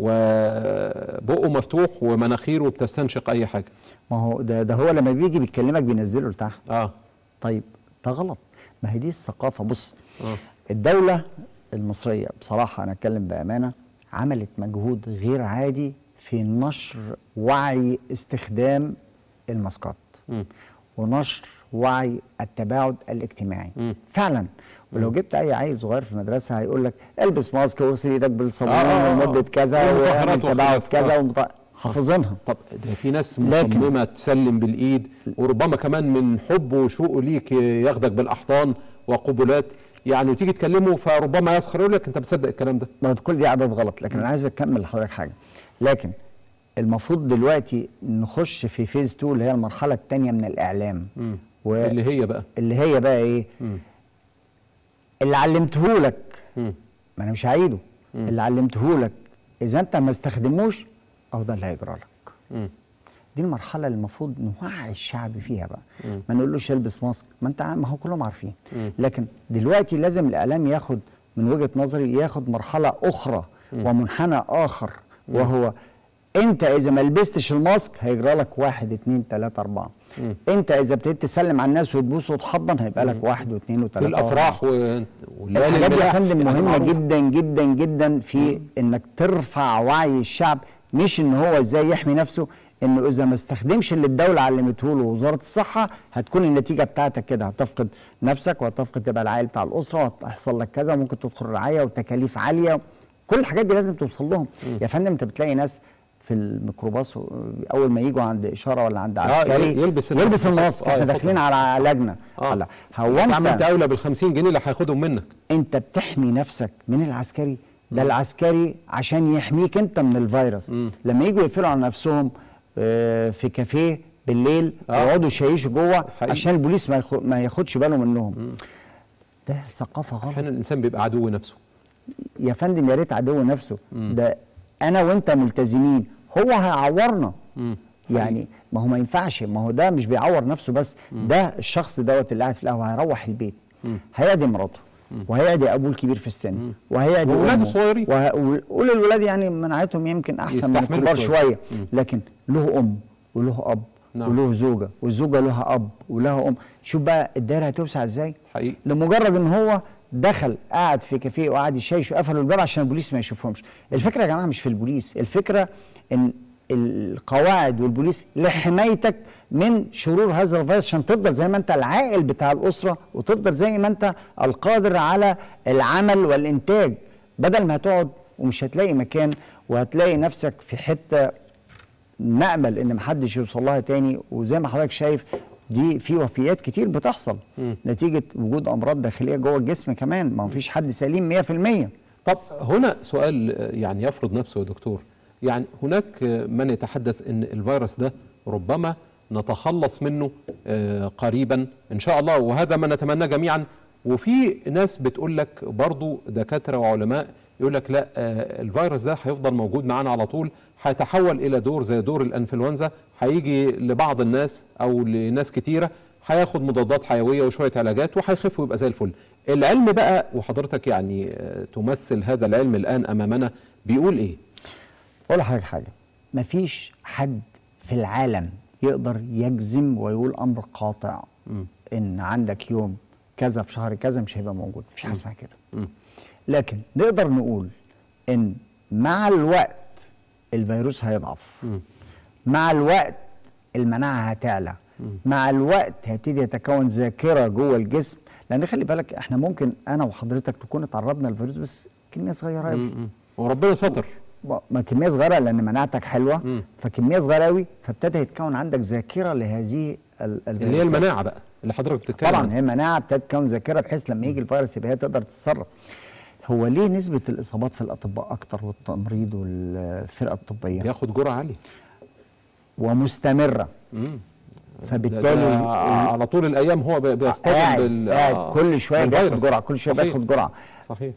وبقه مفتوح ومناخيره بتستنشق اي حاجه ما هو ده ده هو لما بيجي بيكلمك بينزله لتحت اه طيب ده غلط ما هي دي الثقافه بص آه. الدوله المصريه بصراحه انا اتكلم بامانه عملت مجهود غير عادي في نشر وعي استخدام الماسكات مم. ونشر وعي التباعد الاجتماعي مم. فعلا ولو جبت اي عيل صغير في المدرسه هيقول لك البس ماسك واغسل ايدك بالصابون آه، آه، آه. لمده كذا والمطهرات واعمل تباعد وخلاف. كذا آه. ومط- حافظينها طب ده في ناس لكن- مصممه تسلم بالايد وربما كمان من حبه وشوقه ليك ياخدك بالاحضان وقبلات يعني وتيجي تكلمه فربما يسخر يقول لك انت بتصدق الكلام ده ما هو كل دي عادات غلط لكن انا عايز اكمل لحضرتك حاجه لكن المفروض دلوقتي نخش في فيز 2 اللي هي المرحله الثانيه من الاعلام مم. و- اللي هي بقى اللي هي بقى ايه مم. اللي علمته لك مم. ما انا مش هعيده اللي علمته لك اذا انت ما استخدموش او ده اللي هيجرى لك مم. دي المرحله اللي المفروض نوعي الشعب فيها بقى ما نقولوش البس ماسك ما انت ما هو كلهم عارفين لكن دلوقتي لازم الاعلام ياخد من وجهه نظري ياخد مرحله اخرى ومنحنى اخر وهو انت اذا ما لبستش الماسك هيجرى لك واحد اتنين تلاته اربعه انت اذا ابتديت تسلم على الناس وتبوس وتحضن هيبقى لك واحد واثنين في وثلاثه الافراح و- والليالي الحاجات دي يا الملاح فندم يعني مهمه معروف. جدا جدا جدا في انك ترفع وعي الشعب مش ان هو ازاي يحمي نفسه انه اذا ما استخدمش اللي الدوله علمته له وزاره الصحه هتكون النتيجه بتاعتك كده هتفقد نفسك وهتفقد تبقى العائل بتاع الاسره وهيحصل لك كذا وممكن تدخل رعايه وتكاليف عاليه كل الحاجات دي لازم توصل لهم يا فندم انت بتلاقي ناس في الميكروباص و- اول ما يجوا عند اشاره ولا عند عسكري يلبس الماسك. يلبس الماسك آه، احنا يحطه. داخلين على لجنه اه هلا هو انت عملت انت اولى بال 50 جنيه اللي هياخدهم منك انت بتحمي نفسك من العسكري ده العسكري عشان يحميك انت من الفيروس لما يجوا يقفلوا على نفسهم آه، في كافيه بالليل آه. يقعدوا يشيشوا جوه حقيقي. عشان البوليس ما ياخد- ما ياخدش باله منهم ده ثقافه غلط احيانا الانسان بيبقى عدو نفسه يا فندم يا ريت عدو نفسه ده انا وانت ملتزمين هو هيعورنا يعني ما هو ما ينفعش ما هو ده مش بيعور نفسه بس ده الشخص دوت اللي قاعد في القهوه هيروح البيت هيعدي مراته وهيعدي ابوه الكبير في السن وهيعدي وولاده أمه. صغيرين. وه- وقول الولاد يعني مناعتهم يمكن احسن من يستحملوا الكبار شوية. شويه لكن له ام وله اب نعم. وله زوجه والزوجه لها اب ولها ام شوف بقى الدايره هتوسع ازاي حقيقي لمجرد ان هو دخل قعد في كافيه وقعد يشيش وقفلوا الباب عشان البوليس ما يشوفهمش الفكره يا جماعه مش في البوليس الفكره ان القواعد والبوليس لحمايتك من شرور هذا الفيروس عشان تفضل زي ما انت العائل بتاع الاسره وتفضل زي ما انت القادر على العمل والانتاج بدل ما هتقعد ومش هتلاقي مكان وهتلاقي نفسك في حته نامل ان محدش يوصل لها تاني وزي ما حضرتك شايف دي في وفيات كتير بتحصل نتيجه وجود امراض داخليه جوه الجسم كمان ما فيش حد سليم 100% طب هنا سؤال آه، يعني يفرض نفسه يا دكتور يعني هناك آه، من يتحدث ان الفيروس ده ربما نتخلص منه آه، قريبا ان شاء الله وهذا ما نتمناه جميعا وفي ناس بتقول لك برضو دكاتره وعلماء يقول لك لا آه، الفيروس ده هيفضل موجود معانا على طول هيتحول الى دور زي دور الانفلونزا هيجي لبعض الناس او لناس كتيره هياخد مضادات حيويه وشويه علاجات وهيخف ويبقى زي الفل العلم بقى وحضرتك يعني آه، تمثل هذا العلم الان امامنا بيقول ايه اقول لحضرتك حاجه مفيش حد في العالم يقدر يجزم ويقول امر قاطع ان عندك يوم كذا في شهر كذا مش هيبقى موجود مفيش حاجه اسمها كده لكن نقدر نقول ان مع الوقت الفيروس هيضعف مع الوقت المناعه هتعلى مع الوقت هيبتدي يتكون ذاكره جوه الجسم لان خلي بالك احنا ممكن انا وحضرتك تكون اتعرضنا للفيروس بس كميه صغيره قوي مم. وربنا ستر ما كميه صغيره لان مناعتك حلوه مم. فكميه صغيره قوي فابتدى يتكون عندك ذاكره لهذه ال- اللي هي الفيروسات. المناعه بقى اللي حضرتك بتتكلم طبعا عنها. هي مناعه بتتكون ذاكره بحيث لما يجي الفيروس يبقى هي تقدر تتصرف هو ليه نسبه الاصابات في الاطباء اكتر والتمريض والفرقه الطبيه بياخد جرعه عاليه ومستمره مم. فبالتالي ده على طول الايام هو بي- بيصطدم قاعد بال قاعد آه، كل شويه بياخد بالفيروس. جرعه كل شويه صحيح. بياخد جرعه صحيح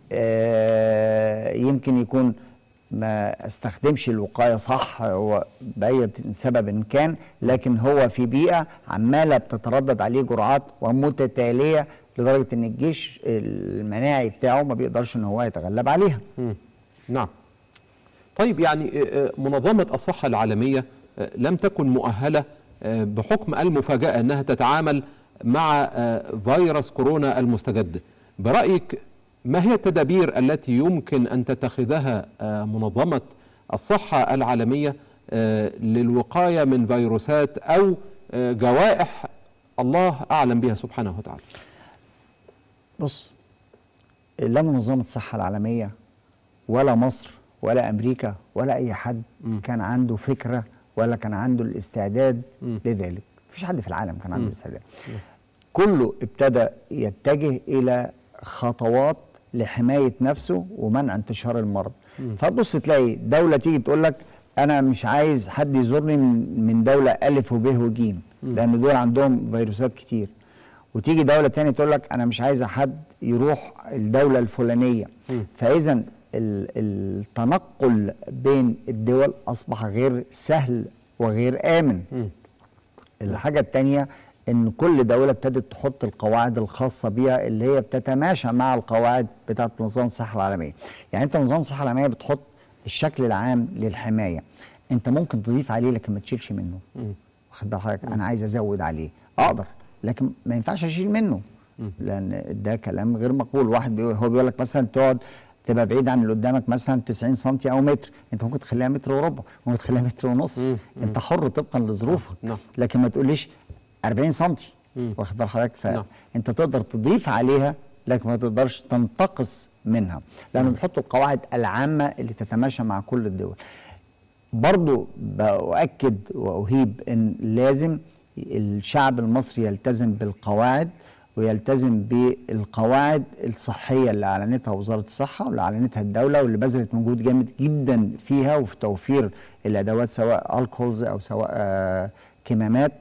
آه يمكن يكون ما استخدمش الوقايه صح هو باي سبب إن كان لكن هو في بيئه عماله بتتردد عليه جرعات ومتتاليه لدرجه ان الجيش المناعي بتاعه ما بيقدرش ان هو يتغلب عليها مم. نعم طيب يعني آه، آه، منظمة الصحة العالمية آه، لم تكن مؤهلة آه، بحكم المفاجأة أنها تتعامل مع آه، فيروس كورونا المستجد برأيك ما هي التدابير التي يمكن أن تتخذها آه، منظمة الصحة العالمية آه، للوقاية من فيروسات أو آه، جوائح الله أعلم بها سبحانه وتعالى بص لا منظمه الصحه العالميه ولا مصر ولا امريكا ولا اي حد مم. كان عنده فكره ولا كان عنده الاستعداد مم. لذلك مفيش حد في العالم كان عنده الاستعداد كله ابتدى يتجه الى خطوات لحمايه نفسه ومنع انتشار المرض فتبص تلاقي دوله تيجي تقول لك انا مش عايز حد يزورني من من دوله الف وب وج لان دول عندهم فيروسات كتير وتيجي دوله تانية تقول لك انا مش عايزه حد يروح الدوله الفلانيه فاذا ال- التنقل بين الدول اصبح غير سهل وغير امن الحاجة التانية ان كل دولة ابتدت تحط القواعد الخاصة بيها اللي هي بتتماشى مع القواعد بتاعة منظمة الصحة العالمية يعني انت منظمة الصحة العالمية بتحط الشكل العام للحماية انت ممكن تضيف عليه لكن ما تشيلش منه واخد بال حضرتك انا عايز ازود عليه اقدر لكن ما ينفعش اشيل منه لان ده كلام غير مقبول واحد بيقول هو بيقول لك مثلا تقعد تبقى بعيد عن اللي قدامك مثلا 90 سم او متر انت ممكن تخليها متر وربع ممكن تخليها متر ونص انت حر طبقا لظروفك نعم. لكن ما تقوليش 40 سم مم. واخد بال حضرتك نعم. فانت تقدر تضيف عليها لكن ما تقدرش تنتقص منها لانه بيحطوا القواعد العامه اللي تتماشى مع كل الدول برضو بأؤكد وأهيب أن لازم الشعب المصري يلتزم بالقواعد ويلتزم بالقواعد الصحية اللي أعلنتها وزارة الصحة واللي أعلنتها الدولة واللي بذلت مجهود جامد جدا فيها وفي توفير الأدوات سواء الكولز أو سواء آه، كمامات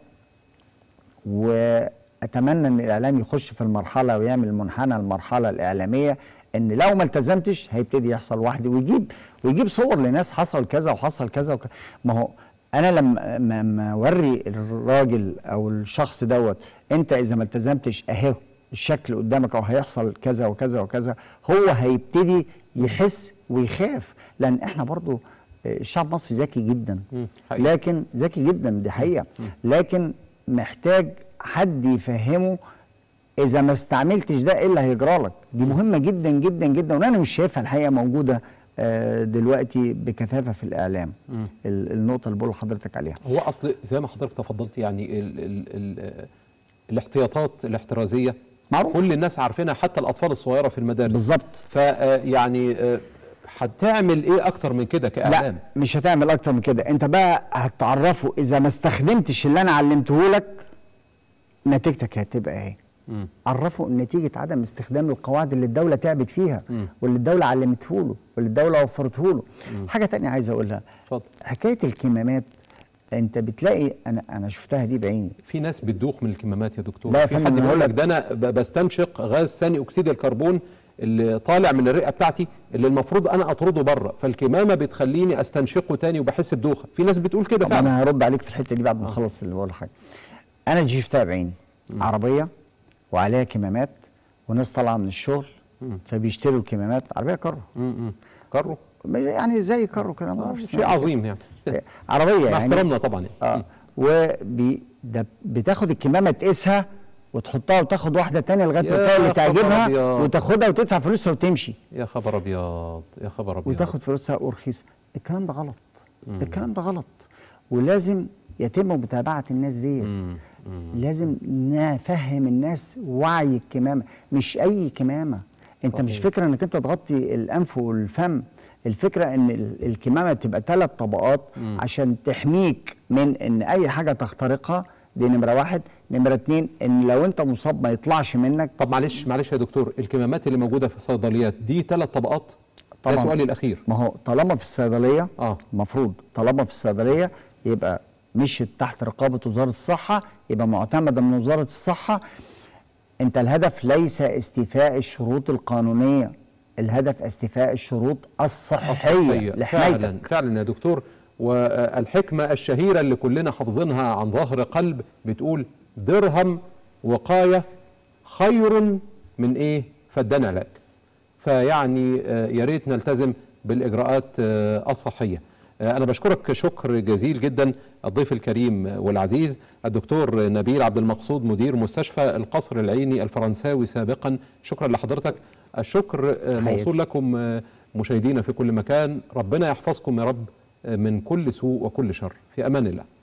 واتمنى ان الاعلام يخش في المرحله ويعمل منحنى المرحله الاعلاميه ان لو ما التزمتش هيبتدي يحصل واحد ويجيب ويجيب صور لناس حصل كذا وحصل كذا وك... ما هو انا لما ما- ما اوري الراجل او الشخص دوت انت اذا ما التزمتش اهو الشكل قدامك او هيحصل كذا وكذا وكذا هو هيبتدي يحس ويخاف لان احنا برضو آه، الشعب المصري ذكي جدا مم. حقيقي. لكن ذكي جدا دي حقيقه لكن محتاج حد يفهمه اذا ما استعملتش ده ايه اللي هيجرى لك دي مهمه جدا جدا جدا وانا مش شايفها الحقيقه موجوده آه، دلوقتي بكثافه في الاعلام ال- النقطه اللي بقول لحضرتك عليها هو اصل زي ما حضرتك تفضلت يعني ال ال ال الاحتياطات الاحترازيه معروف. كل الناس عارفينها حتى الاطفال الصغيره في المدارس بالظبط فيعني هتعمل ايه اكتر من كده كاعلام لا مش هتعمل اكتر من كده انت بقى هتعرفه اذا ما استخدمتش اللي انا علمته لك نتيجتك هتبقى ايه مم. عرفه نتيجه عدم استخدام القواعد اللي الدوله تعبت فيها واللي الدوله علمته له واللي الدوله وفرته له حاجه تانية عايز اقولها اتفضل حكايه الكمامات انت بتلاقي انا انا شفتها دي بعيني في ناس بتدوخ من الكمامات يا دكتور لا يا في فندم، حد أنا بيقول هقول لك ده انا ب- بستنشق غاز ثاني اكسيد الكربون اللي طالع من الرئه بتاعتي اللي المفروض انا اطرده بره فالكمامه بتخليني استنشقه تاني وبحس بدوخه في ناس بتقول كده طب فعلا انا هرد عليك في الحته دي بعد ما اخلص اللي بقول حاجه انا دي شفتها بعيني عربيه وعليها كمامات وناس طالعه من الشغل فبيشتروا الكمامات عربيه كارو م- م. كرو يعني زي كارو كده ما اعرفش شيء اسمها. عظيم يعني عربيه مع يعني احترامنا طبعا يعني اه وبي ده بتاخد الكمامه تقيسها وتحطها وتاخد واحده تانية لغايه ما يا تلاقي اللي خبر تعجبها أبيض. وتاخدها وتدفع فلوسها وتمشي يا خبر ابيض يا خبر ابيض وتاخد فلوسها ورخيصه الكلام ده غلط الكلام ده غلط ولازم يتم متابعه الناس ديت لازم نفهم الناس وعي الكمامه مش اي كمامه انت صحيح. مش فكره انك انت تغطي الانف والفم الفكره ان ال- الكمامه تبقى ثلاث طبقات عشان تحميك من ان اي حاجه تخترقها دي نمره واحد نمره اتنين ان لو انت مصاب ما يطلعش منك طب معلش معلش يا دكتور الكمامات اللي موجوده في الصيدليات دي ثلاث طبقات ده طبعاً. سؤالي الاخير ما هو طالما في الصيدليه آه. المفروض طالما في الصيدليه يبقى مشيت تحت رقابه وزاره الصحه يبقى معتمده من وزاره الصحه انت الهدف ليس استيفاء الشروط القانونيه الهدف استيفاء الشروط الصحيه الصحية. لحمايتك فعلا فعلا يا دكتور والحكمة الشهيرة اللي كلنا حافظينها عن ظهر قلب بتقول درهم وقاية خير من ايه فدان علاج فيعني آه، يا ريت نلتزم بالإجراءات آه، الصحية آه، أنا بشكرك شكر جزيل جدا الضيف الكريم والعزيز الدكتور نبيل عبد المقصود مدير مستشفى القصر العيني الفرنساوي سابقا شكرا لحضرتك الشكر آه، حياتي. موصول لكم آه، مشاهدينا في كل مكان ربنا يحفظكم يا رب آه، من كل سوء وكل شر في أمان الله